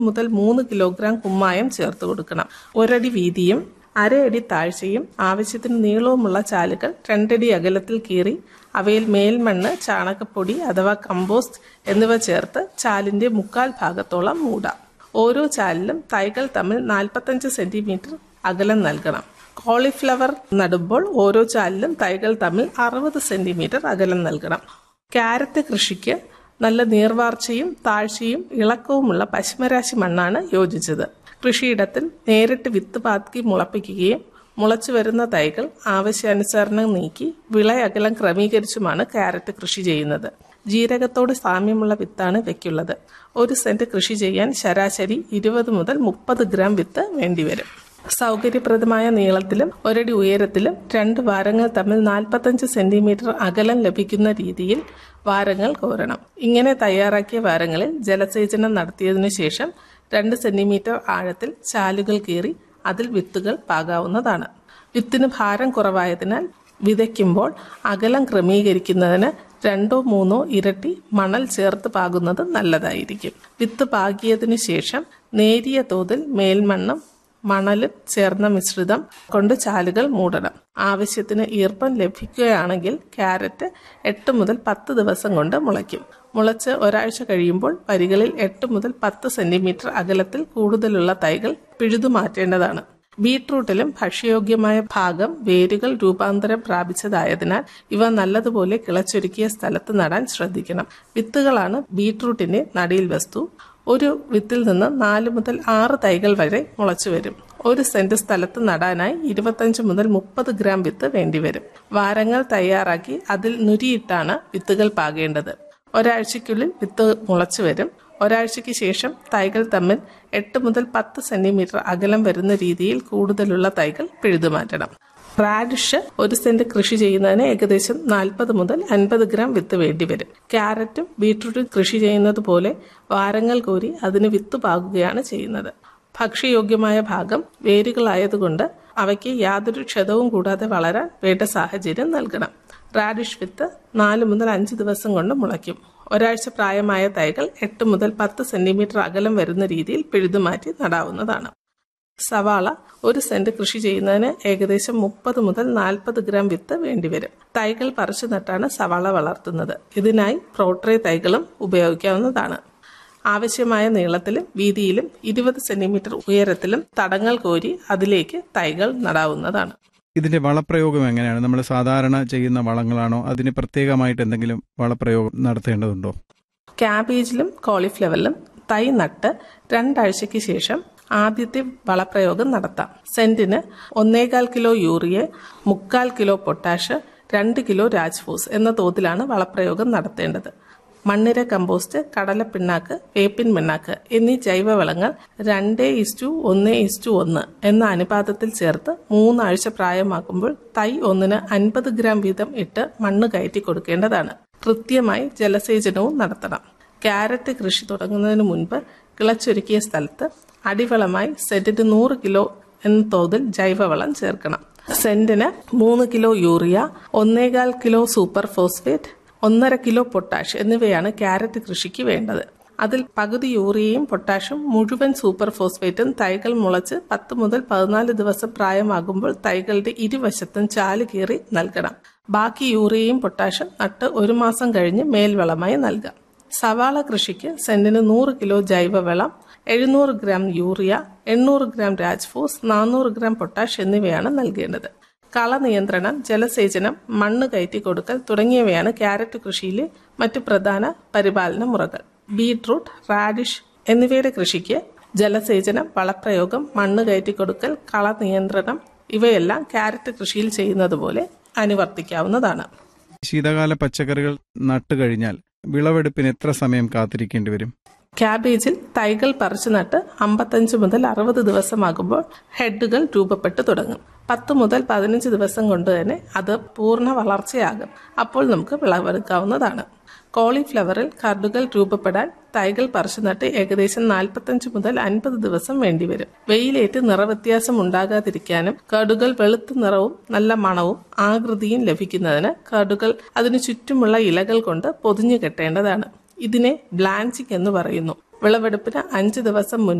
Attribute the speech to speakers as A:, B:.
A: മുതൽ മൂന്ന് കിലോഗ്രാം കുമ്മായം ചേർത്ത് കൊടുക്കണം ഒരടി വീതിയും അരയടി താഴ്ചയും ആവശ്യത്തിന് നീളവുമുള്ള ചാലുകൾ രണ്ടടി അകലത്തിൽ കീറി അവയിൽ മേൽമണ്ണ് ചാണകപ്പൊടി അഥവാ കമ്പോസ്റ്റ് എന്നിവ ചേർത്ത് ചാലിന്റെ മുക്കാൽ ഭാഗത്തോളം മൂടാം ഓരോ ചാലിലും തൈകൾ തമ്മിൽ നാൽപ്പത്തഞ്ച് സെന്റിമീറ്റർ അകലം നൽകണം കോളിഫ്ലവർ നടുമ്പോൾ ഓരോ ചാലിലും തൈകൾ തമ്മിൽ അറുപത് സെന്റിമീറ്റർ അകലം നൽകണം ക്യാരറ്റ് കൃഷിക്ക് നല്ല നീർവാർച്ചയും താഴ്ചയും ഇളക്കവുമുള്ള പശ്മരാശി മണ്ണാണ് യോജിച്ചത് കൃഷിയിടത്തിൽ നേരിട്ട് വിത്ത് പാത്തി മുളപ്പിക്കുകയും മുളച്ചു വരുന്ന തൈകൾ ആവശ്യാനുസരണം നീക്കി വിള അകലം ക്രമീകരിച്ചുമാണ് ക്യാരറ്റ് കൃഷി ചെയ്യുന്നത് ജീരകത്തോട് സാമ്യമുള്ള വിത്താണ് ഇവയ്ക്കുള്ളത് ഒരു സെന്റ് കൃഷി ചെയ്യാൻ ശരാശരി ഇരുപത് മുതൽ മുപ്പത് ഗ്രാം വിത്ത് വേണ്ടിവരും സൗകര്യപ്രദമായ നീളത്തിലും ഒരടി ഉയരത്തിലും രണ്ട് വാരങ്ങൾ തമ്മിൽ നാൽപ്പത്തഞ്ച് സെന്റിമീറ്റർ അകലം ലഭിക്കുന്ന രീതിയിൽ വാരങ്ങൾ കോരണം ഇങ്ങനെ തയ്യാറാക്കിയ വാരങ്ങളിൽ ജലസേചനം നടത്തിയതിനു ശേഷം രണ്ട് സെന്റിമീറ്റർ ആഴത്തിൽ ചാലുകൾ കീറി അതിൽ വിത്തുകൾ പാകാവുന്നതാണ് വിത്തിന് ഭാരം കുറവായതിനാൽ വിതയ്ക്കുമ്പോൾ അകലം ക്രമീകരിക്കുന്നതിന് രണ്ടോ മൂന്നോ ഇരട്ടി മണൽ ചേർത്ത് പാകുന്നത് നല്ലതായിരിക്കും വിത്ത് പാകിയതിനു ശേഷം നേരിയ തോതിൽ മേൽമണ്ണും മണലും ചേർന്ന മിശ്രിതം കൊണ്ട് ചാലുകൾ മൂടണം ആവശ്യത്തിന് ഈർപ്പം ലഭിക്കുകയാണെങ്കിൽ ക്യാരറ്റ് എട്ട് മുതൽ പത്ത് ദിവസം കൊണ്ട് മുളയ്ക്കും മുളച്ച് ഒരാഴ്ച കഴിയുമ്പോൾ വരികളിൽ എട്ട് മുതൽ പത്ത് സെന്റിമീറ്റർ അകലത്തിൽ കൂടുതലുള്ള തൈകൾ പിഴുതു മാറ്റേണ്ടതാണ് ബീട്രൂട്ടിലും ഭക്ഷ്യയോഗ്യമായ ഭാഗം വേരുകൾ രൂപാന്തരം പ്രാപിച്ചതായതിനാൽ ഇവ നല്ലതുപോലെ കിളച്ചൊരുക്കിയ സ്ഥലത്ത് നടാൻ ശ്രദ്ധിക്കണം വിത്തുകളാണ് ബീട്രൂട്ടിന്റെ നടീൽ വസ്തു ഒരു വിത്തിൽ നിന്ന് നാല് മുതൽ ആറ് തൈകൾ വരെ മുളച്ചു വരും ഒരു സെന്റ് സ്ഥലത്ത് നടാനായി ഇരുപത്തഞ്ച് മുതൽ മുപ്പത് ഗ്രാം വിത്ത് വേണ്ടിവരും വാരങ്ങൾ തയ്യാറാക്കി അതിൽ നുരിയിട്ടാണ് വിത്തുകൾ പാകേണ്ടത് ഒരാഴ്ചയ്ക്കുള്ളിൽ വിത്ത് മുളച്ചു വരും ഒരാഴ്ചയ്ക്ക് ശേഷം തൈകൾ തമ്മിൽ എട്ട് മുതൽ പത്ത് സെന്റിമീറ്റർ അകലം വരുന്ന രീതിയിൽ കൂടുതലുള്ള തൈകൾ പിഴുതുമാറ്റണം റാഡിഷ് ഒരു സെന്റ് കൃഷി ചെയ്യുന്നതിന് ഏകദേശം നാൽപ്പത് മുതൽ അൻപത് ഗ്രാം വിത്ത് വേണ്ടിവരും ക്യാരറ്റും ബീട്രൂട്ടും കൃഷി ചെയ്യുന്നത് പോലെ വാരങ്ങൾ കോരി അതിന് വിത്ത് പാകുകയാണ് ചെയ്യുന്നത് ഭക്ഷ്യയോഗ്യമായ ഭാഗം വേരുകളായതുകൊണ്ട് അവയ്ക്ക് യാതൊരു ക്ഷതവും കൂടാതെ വളരാൻ വേണ്ട സാഹചര്യം നൽകണം റാഡിഷ് വിത്ത് നാല് മുതൽ അഞ്ച് ദിവസം കൊണ്ട് മുളയ്ക്കും ഒരാഴ്ച പ്രായമായ തൈകൾ എട്ട് മുതൽ പത്ത് സെന്റിമീറ്റർ അകലം വരുന്ന രീതിയിൽ പിഴുതുമാറ്റി നടാവുന്നതാണ് സവാള ഒരു സെന്റ് കൃഷി ചെയ്യുന്നതിന് ഏകദേശം മുപ്പത് മുതൽ നാൽപ്പത് ഗ്രാം വിത്ത് വേണ്ടിവരും തൈകൾ പറിച്ചു നട്ടാണ് സവാള വളർത്തുന്നത് ഇതിനായി പ്രോട്രേ തൈകളും ഉപയോഗിക്കാവുന്നതാണ് ആവശ്യമായ നീളത്തിലും വീതിയിലും ഇരുപത് സെന്റിമീറ്റർ ഉയരത്തിലും തടങ്ങൾ കോരി അതിലേക്ക് തൈകൾ നടാവുന്നതാണ്
B: ഇതിന്റെ വളപ്രയോഗം എങ്ങനെയാണ് നമ്മൾ സാധാരണ ചെയ്യുന്ന വളങ്ങളാണോ അതിന് പ്രത്യേകമായിട്ട് എന്തെങ്കിലും വളപ്രയോഗം നടത്തേണ്ടതുണ്ടോ
A: ക്യാബേജിലും കോളിഫ്ലവറിലും തൈ നട്ട് രണ്ടാഴ്ചയ്ക്ക് ശേഷം ആദ്യത്തെ വളപ്രയോഗം നടത്താം സെന്റിന് ഒന്നേകാൽ കിലോ യൂറിയ മുക്കാൽ കിലോ പൊട്ടാഷ് രണ്ട് കിലോ രാജ്ഫോസ് എന്ന തോതിലാണ് വളപ്രയോഗം നടത്തേണ്ടത് മണ്ണിര കമ്പോസ്റ്റ് കടലപ്പിണ്ണാക്ക് വേപ്പിൻ പിണ്ണാക്ക് എന്നീ ജൈവവളങ്ങൾ രണ്ട് ഇസ്റ്റു ഒന്ന് ഇസ്റ്റു ഒന്ന് എന്ന അനുപാതത്തിൽ ചേർത്ത് മൂന്നാഴ്ച പ്രായമാക്കുമ്പോൾ തൈ ഒന്നിന് അൻപത് ഗ്രാം വീതം ഇട്ട് മണ്ണ് കയറ്റി കൊടുക്കേണ്ടതാണ് കൃത്യമായി ജലസേചനവും നടത്തണം ക്യാരറ്റ് കൃഷി തുടങ്ങുന്നതിന് മുൻപ് കിളച്ചൊരുക്കിയ സ്ഥലത്ത് അടിവളമായി സെന്റിന് നൂറ് കിലോ എന്ന തോതിൽ ജൈവവളം ചേർക്കണം സെന്റിന് മൂന്ന് കിലോ യൂറിയ ഒന്നേകാൽ കിലോ സൂപ്പർ ഫോസ്ഫേറ്റ് ഒന്നര കിലോ പൊട്ടാഷ് എന്നിവയാണ് ക്യാരറ്റ് കൃഷിക്ക് വേണ്ടത് അതിൽ പകുതി യൂറിയയും പൊട്ടാഷും മുഴുവൻ സൂപ്പർ ഫോസ്ഫേറ്റും തൈകൾ മുളച്ച് പത്ത് മുതൽ പതിനാല് ദിവസം പ്രായമാകുമ്പോൾ തൈകളുടെ ഇരുവശത്തും ചാല് കീറി നൽകണം ബാക്കി യൂറിയയും പൊട്ടാഷും നട്ട് ഒരു മാസം കഴിഞ്ഞ് മേൽവളമായി നൽകാം സവാള കൃഷിക്ക് സെന്റിന് നൂറ് കിലോ ജൈവവളം എഴുന്നൂറ് ഗ്രാം യൂറിയ എണ്ണൂറ് ഗ്രാം രാജ്ഫോസ് നാനൂറ് ഗ്രാം പൊട്ടാഷ് എന്നിവയാണ് നൽകേണ്ടത് കള നിയന്ത്രണം ജലസേചനം മണ്ണ് കയറ്റി കൊടുക്കൽ തുടങ്ങിയവയാണ് ക്യാരറ്റ് കൃഷിയിലെ മറ്റു പ്രധാന പരിപാലന മുറകൾ ബീട്രൂട്ട് റാഡിഷ് എന്നിവയുടെ കൃഷിക്ക് ജലസേചനം വളപ്രയോഗം മണ്ണ് കയറ്റി കൊടുക്കൽ കള നിയന്ത്രണം ഇവയെല്ലാം ക്യാരറ്റ് കൃഷിയിൽ ചെയ്യുന്നത് പോലെ അനുവർത്തിക്കാവുന്നതാണ്
B: ശീതകാല പച്ചക്കറികൾ നട്ടു കഴിഞ്ഞാൽ വിളവെടുപ്പിന് എത്ര സമയം കാത്തിരിക്കേണ്ടി വരും
A: ക്യാബേജിൽ തൈകൾ പറിച്ചു നട്ട് അമ്പത്തഞ്ച് മുതൽ അറുപത് ദിവസമാകുമ്പോൾ ഹെഡുകൾ രൂപപ്പെട്ടു തുടങ്ങും പത്ത് മുതൽ പതിനഞ്ച് ദിവസം കൊണ്ട് തന്നെ അത് പൂർണ്ണ വളർച്ചയാകും അപ്പോൾ നമുക്ക് വിളവെടുക്കാവുന്നതാണ് കോളിഫ്ലവറിൽ കർഡുകൾ രൂപപ്പെടാൻ തൈകൾ പറിച്ചു നട്ട് ഏകദേശം നാൽപ്പത്തഞ്ച് മുതൽ അൻപത് ദിവസം വേണ്ടിവരും വെയിലേറ്റ് നിറവ്യത്യാസം ഉണ്ടാകാതിരിക്കാനും കടുകൾ വെളുത്ത നിറവും നല്ല മണവും ആകൃതിയും ലഭിക്കുന്നതിന് കടുകൾ അതിനു ചുറ്റുമുള്ള ഇലകൾ കൊണ്ട് പൊതിഞ്ഞു കെട്ടേണ്ടതാണ് ഇതിനെ ബ്ലാഞ്ചിങ് എന്ന് പറയുന്നു വിളവെടുപ്പിന് അഞ്ച് ദിവസം മുൻപ്